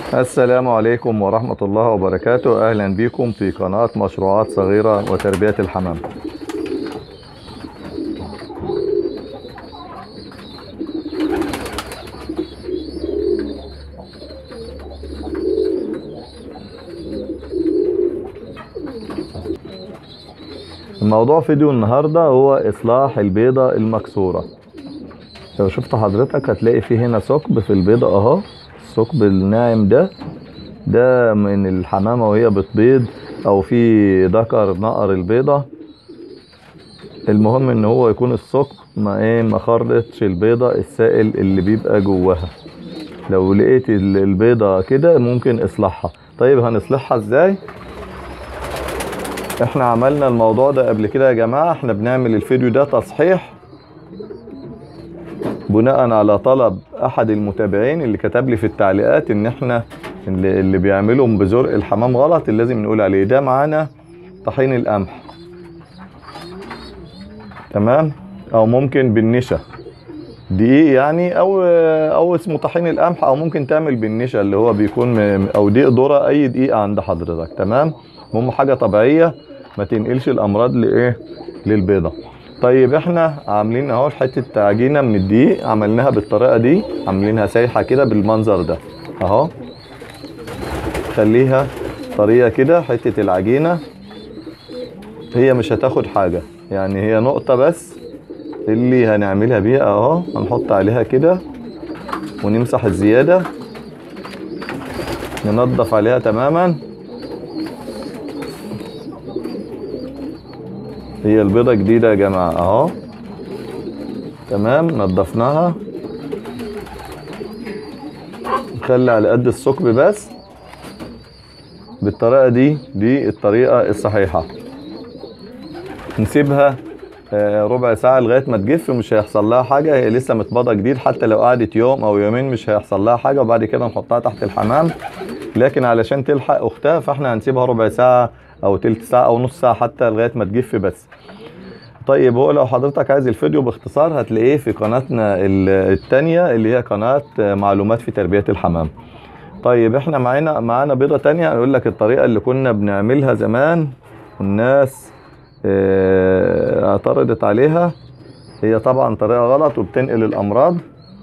السلام عليكم ورحمة الله وبركاته أهلا بكم في قناة مشروعات صغيرة وتربية الحمام الموضوع فيديو النهاردة هو إصلاح البيضة المكسورة لو شفت حضرتك هتلاقي فيه هنا ثقب في البيضة اهو الثقب الناعم ده ده من الحمامة وهي بتبيض او في ذكر نقر البيضة المهم ان هو يكون الثقب ما ايه ما خرجتش البيضة السائل اللي بيبقى جواها لو لقيت ال- البيضة كده ممكن اصلاحها طيب هنصلحها ازاي احنا عملنا الموضوع ده قبل كده يا جماعة احنا بنعمل الفيديو ده تصحيح بناء على طلب احد المتابعين اللي كتب لي في التعليقات ان احنا اللي, اللي بيعملهم بزرق الحمام غلط اللي لازم نقول عليه ده معانا طحين القمح تمام او ممكن بالنشا دقيق يعني او او اسمه طحين القمح او ممكن تعمل بالنشا اللي هو بيكون م- او دقيق ذره اي دقيقه عند حضرتك تمام المهم حاجه طبيعيه ما تنقلش الامراض لايه للبيضه طيب احنا عاملين اهو حته عجينه من الدقيق عملناها بالطريقه دي عاملينها سايحه كده بالمنظر ده اهو خليها طريه كده حته العجينه هي مش هتاخد حاجه يعني هي نقطه بس اللي هنعملها بيها اهو هنحط عليها كده ونمسح الزياده ننضف عليها تماما هي البيضة جديدة يا جماعة اهو تمام نضفناها نخلي على قد الثقب بس بالطريقة دي دي الطريقة الصحيحة نسيبها آه، ربع ساعة لغاية ما تجف مش هيحصل لها حاجة هي لسه متبضة جديد حتى لو قعدت يوم أو يومين مش هيحصل لها حاجة وبعد كده نحطها تحت الحمام لكن علشان تلحق أختها فاحنا هنسيبها ربع ساعة أو تلت ساعة أو نص ساعة حتى لغاية ما تجف بس طيب هو لو حضرتك عايز الفيديو باختصار هتلاقيه في قناتنا ال- التانية اللي هي قناة آه، معلومات في تربية الحمام طيب احنا معانا معانا بيضة تانية هنقول لك الطريقة اللي كنا بنعملها زمان والناس اه، اعترضت عليها هي طبعا طريقة غلط وبتنقل الأمراض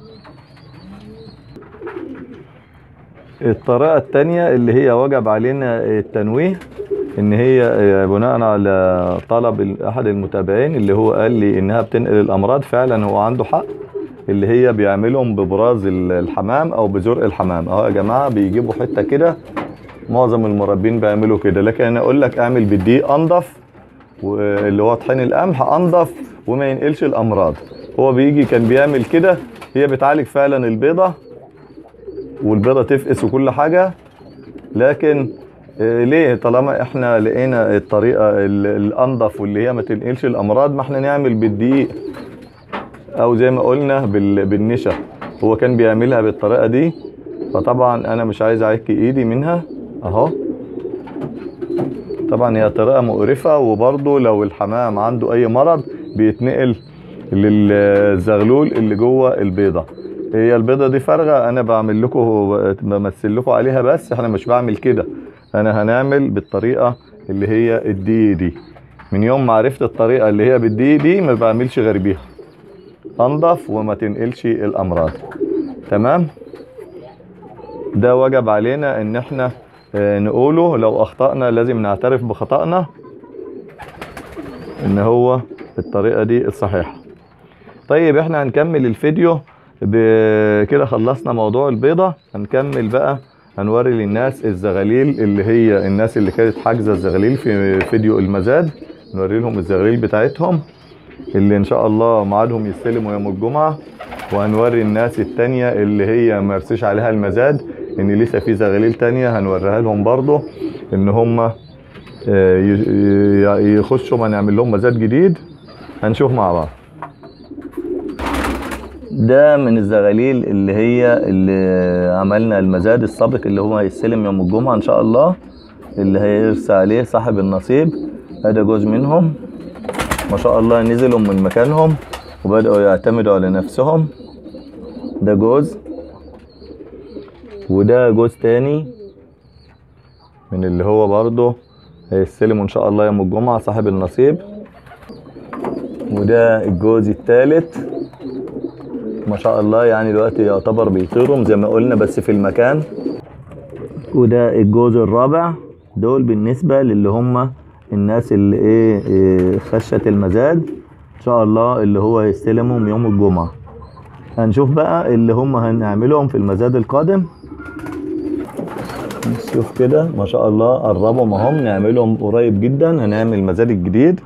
الطريقة التانية اللي هي وجب علينا التنويه ان هي اه، بناء على طلب ال- احد المتابعين اللي هو قال لي انها بتنقل الامراض فعلا هو عنده حق اللي هي بيعملهم ببراز ال- الحمام او بزرق الحمام اهو يا جماعه بيجيبوا حته كده معظم المربين بيعملوا كده لكن انا اقول لك اعمل بالدقيق انضف واللي هو طحين القمح انضف وما ينقلش الامراض هو بيجي كان بيعمل كده هي بتعالج فعلا البيضه والبيضه تفقس وكل حاجه لكن آه، ليه طالما احنا لقينا الطريقه ال- الانضف واللي هي ما تنقلش الامراض ما احنا نعمل بالدقيق او زي ما قلنا بال- بالنشا هو كان بيعملها بالطريقه دي فطبعا انا مش عايز اعك ايدي منها اهو طبعا هي طريقه مقرفه وبرضه لو الحمام عنده اي مرض بيتنقل للزغلول اللي جوه البيضه هي البيضه دي فارغه انا بعمل لكم بمثل لكم عليها بس احنا مش بعمل كده انا هنعمل بالطريقه اللي هي الدي دي من يوم ما عرفت الطريقه اللي هي بالدي دي ما بعملش غير بيها انضف وما تنقلش الامراض تمام ده وجب علينا ان احنا آه، نقوله لو اخطأنا لازم نعترف بخطأنا ان هو الطريقة دي الصحيحة طيب احنا هنكمل الفيديو بكده خلصنا موضوع البيضة هنكمل بقى هنوري للناس الزغاليل اللي هي الناس اللي كانت حاجزة الزغاليل في فيديو المزاد نوري لهم الزغاليل بتاعتهم اللي ان شاء الله ميعادهم يستلموا يوم الجمعة وهنوري الناس التانية اللي هي مرسيش عليها المزاد ان لسه في زغاليل تانية هنوريها لهم برضو ان هم آه، ي- ي- يخشوا ما نعمل لهم مزاد جديد هنشوف مع بعض ده من الزغاليل اللي هي اللي عملنا المزاد السابق اللي هو هيستلم يوم الجمعة ان شاء الله اللي هيرسى عليه صاحب النصيب هذا جزء منهم ما شاء الله نزلوا من مكانهم وبدأوا يعتمدوا على نفسهم ده جوز وده جوز تاني من اللي هو برضه هيستلمه ان شاء الله يوم الجمعة صاحب النصيب وده الجوز التالت ما شاء الله يعني دلوقتي يعتبر بيطيروا زي ما قلنا بس في المكان وده الجوز الرابع دول بالنسبة للي هم الناس اللي ايه, إيه خشت المزاد ان شاء الله اللي هو هيستلمهم يوم الجمعة هنشوف بقى اللي هم هنعملهم في المزاد القادم نشوف كده ما شاء الله قربهم اهم نعملهم قريب جدا هنعمل المزاد الجديد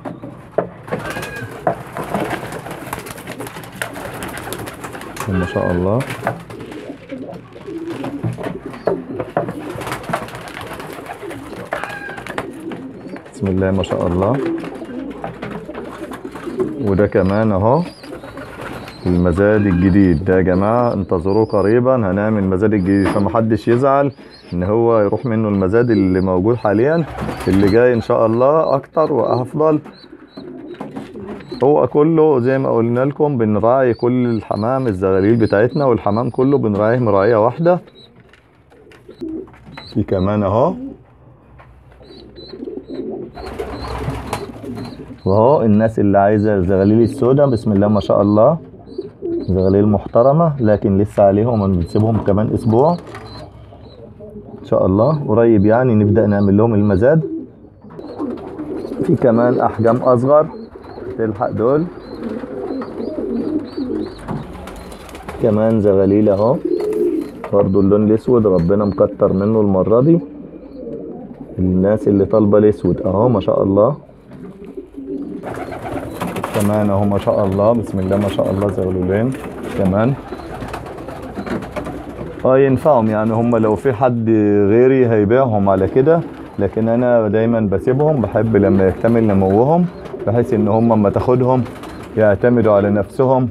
ما شاء الله بسم الله ما شاء الله وده كمان اهو المزاد الجديد ده يا جماعة انتظروه قريبا هنعمل مزاد الجديد فمحدش يزعل ان هو يروح منه المزاد اللي موجود حاليا اللي جاي ان شاء الله اكتر وافضل هو كله زي ما قلنا لكم بنراعي كل الحمام الزغاليل بتاعتنا والحمام كله بنراعيه مراعية واحدة في كمان اهو واهو الناس اللي عايزة الزغاليل السوداء بسم الله ما شاء الله زغاليل محترمة لكن لسه عليهم هنسيبهم كمان اسبوع ان شاء الله قريب يعني نبدأ نعمل لهم المزاد في كمان احجام اصغر تلحق دول كمان زغاليل اهو برضو اللون الاسود ربنا مكتر منه المرة دي الناس اللي طالبة الاسود اهو ما شاء الله كمان اهو ما شاء الله بسم الله ما شاء الله زغلولين كمان اه ينفعهم يعني هم لو في حد غيري هيبيعهم على كده لكن انا دايما بسيبهم بحب لما يكتمل نموهم بحيث ان هم اما تاخدهم يعتمدوا على نفسهم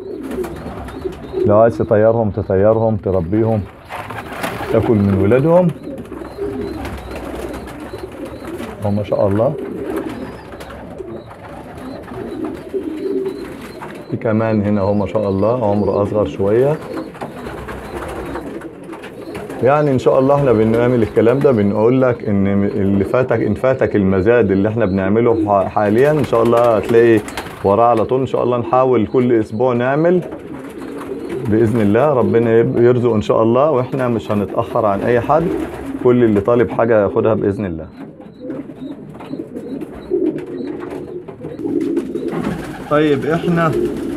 لو عايز تطيرهم تطيرهم تربيهم تاكل من ولادهم هو ما شاء الله في كمان هنا هو ما شاء الله عمره اصغر شويه يعني ان شاء الله احنا بنعمل الكلام ده بنقول لك ان اللي فاتك ان فاتك المزاد اللي احنا بنعمله حاليا ان شاء الله هتلاقي وراه على طول ان شاء الله نحاول كل اسبوع نعمل باذن الله ربنا يرزق ان شاء الله واحنا مش هنتاخر عن اي حد كل اللي طالب حاجه ياخدها باذن الله طيب احنا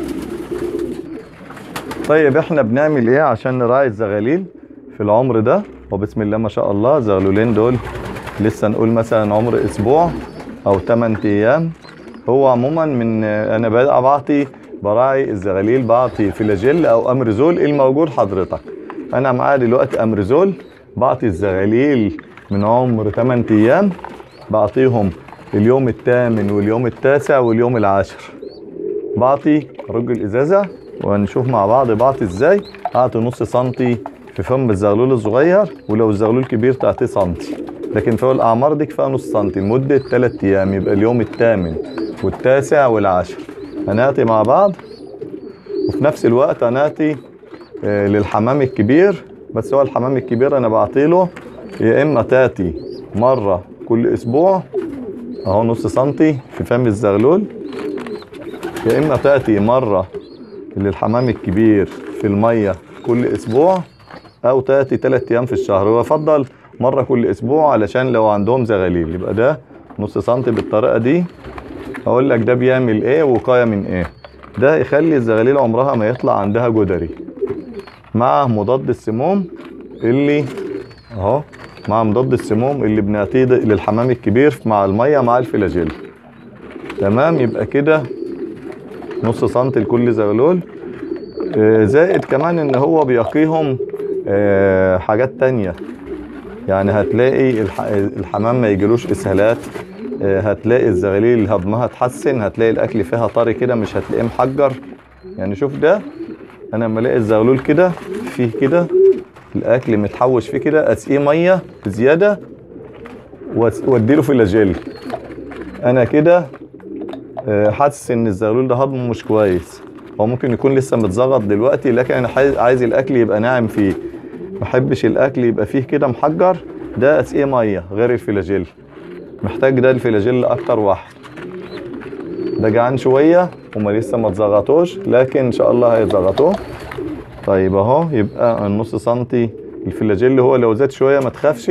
طيب احنا بنعمل ايه عشان نراعي الزغاليل في العمر ده وبسم الله ما شاء الله زغلولين دول لسه نقول مثلا عمر اسبوع او 8 ايام هو عموما من انا بقى بعطي براعي الزغاليل بعطي فلاجيل او امريزول الموجود حضرتك انا معايا دلوقتي امريزول بعطي الزغاليل من عمر 8 ايام بعطيهم اليوم الثامن واليوم التاسع واليوم العاشر بعطي رج الازازه وهنشوف مع بعض بعطي ازاي اعطي نص سنتي في فم الزغلول الصغير ولو الزغلول كبير تعطيه سنتي لكن فوق الاعمار دي كفايه نص سنتي لمده 3 ايام يبقى اليوم الثامن والتاسع والعاشر هنعطي مع بعض وفي نفس الوقت هنعطي آه للحمام الكبير بس هو الحمام الكبير انا بعطيله يا اما تاتي مره كل اسبوع اهو نص سنتي في فم الزغلول يا اما تاتي مره للحمام الكبير في الميه كل اسبوع او تاتي 3 ايام في الشهر ويفضل مره كل اسبوع علشان لو عندهم زغاليل يبقى ده نص سنتي بالطريقه دي هقول لك ده بيعمل ايه وقايه من ايه ده يخلي الزغاليل عمرها ما يطلع عندها جدري مع مضاد السموم اللي اهو مع مضاد السموم اللي بنعطيه للحمام الكبير مع الميه مع الفلاجيل تمام يبقى كده نص سنتي لكل زغلول زائد كمان ان هو بيقيهم حاجات تانية يعني هتلاقي الحمام ما يجيلوش اسهالات هتلاقي الزغاليل هضمها اتحسن هتلاقي الاكل فيها طري كده مش هتلاقيه محجر يعني شوف ده انا لما الاقي الزغلول كده فيه كده الاكل متحوش فيه كده اسقيه ميه بزياده واديله فلاجيل انا كده حاسس ان الزغلول ده هضمه مش كويس هو ممكن يكون لسه متزغط دلوقتي لكن انا عايز الاكل يبقى ناعم فيه محبش الاكل يبقى فيه كده محجر ده اسقيه ميه غير الفلاجيل محتاج ده الفلاجيل اكتر واحد ده جعان شويه هما لسه ما اتزغطوش لكن ان شاء الله هيتزغطوه طيب اهو يبقى النص سنتي الفلاجيل هو لو زاد شويه ما تخافش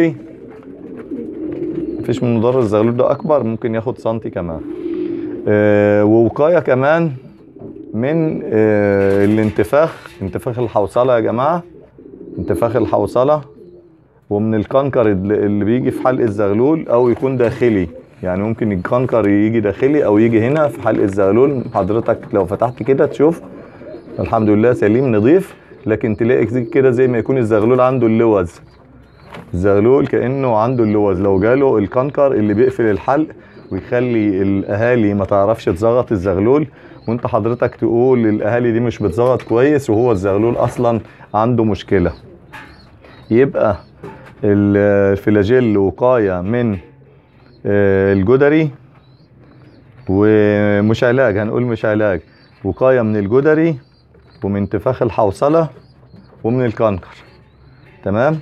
مفيش من ضرر الزغلول ده اكبر ممكن ياخد سنتي كمان آه ووقايه كمان من آه الانتفاخ انتفاخ الحوصله يا جماعه انتفاخ الحوصله ومن الكنكر اللي اللي بيجي في حلق الزغلول او يكون داخلي يعني ممكن الكنكر يجي داخلي او يجي هنا في حلق الزغلول حضرتك لو فتحت كده تشوف الحمد لله سليم نظيف لكن تلاقي زي كده زي ما يكون الزغلول عنده اللوز الزغلول كانه عنده اللوز لو جاله الكنكر اللي بيقفل الحلق ويخلي الاهالي ما تعرفش تزغط الزغلول وانت حضرتك تقول الاهالي دي مش بتزغط كويس وهو الزغلول اصلا عنده مشكله يبقى الفلاجيل وقايه من آه، الجدري ومش علاج هنقول مش علاج وقايه من الجدري ومن انتفاخ الحوصله ومن الكنكر تمام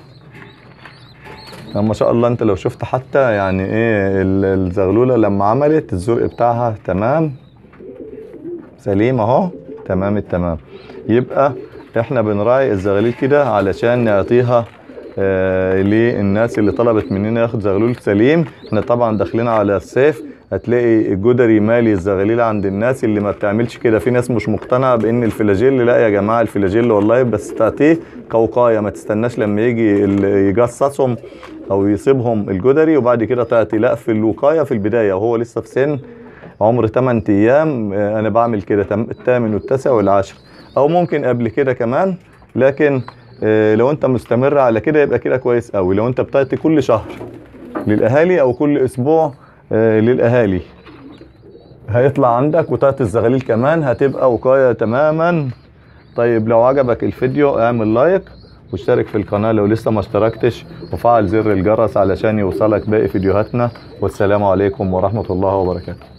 ما شاء الله انت لو شفت حتى يعني ايه ال- الزغلوله لما عملت الزرق بتاعها تمام سليم اهو تمام التمام يبقى احنا بنراعي الزغاليل كده علشان نعطيها آه للناس اللي طلبت مننا ياخد زغلول سليم احنا طبعا داخلين على الصيف هتلاقي الجدري مالي الزغاليل عند الناس اللي ما بتعملش كده في ناس مش مقتنعه بان الفلاجيل لا يا جماعه الفلاجيل والله بس تعطيه كوقايه ما تستناش لما يجي ال- يجصصهم او يصيبهم الجدري وبعد كده تعطي لا في الوقايه في البدايه وهو لسه في سن عمر 8 ايام آه، انا بعمل كده تم- الثامن والتاسع والعاشر او ممكن قبل كده كمان لكن آه، لو انت مستمر على كده يبقى كده كويس قوي لو انت بتعطي كل شهر للاهالي او كل اسبوع آه، للاهالي هيطلع عندك وتعطي الزغاليل كمان هتبقى وقايه تماما طيب لو عجبك الفيديو اعمل لايك واشترك في القناة لو لسه ما اشتركتش وفعل زر الجرس علشان يوصلك باقي فيديوهاتنا والسلام عليكم ورحمة الله وبركاته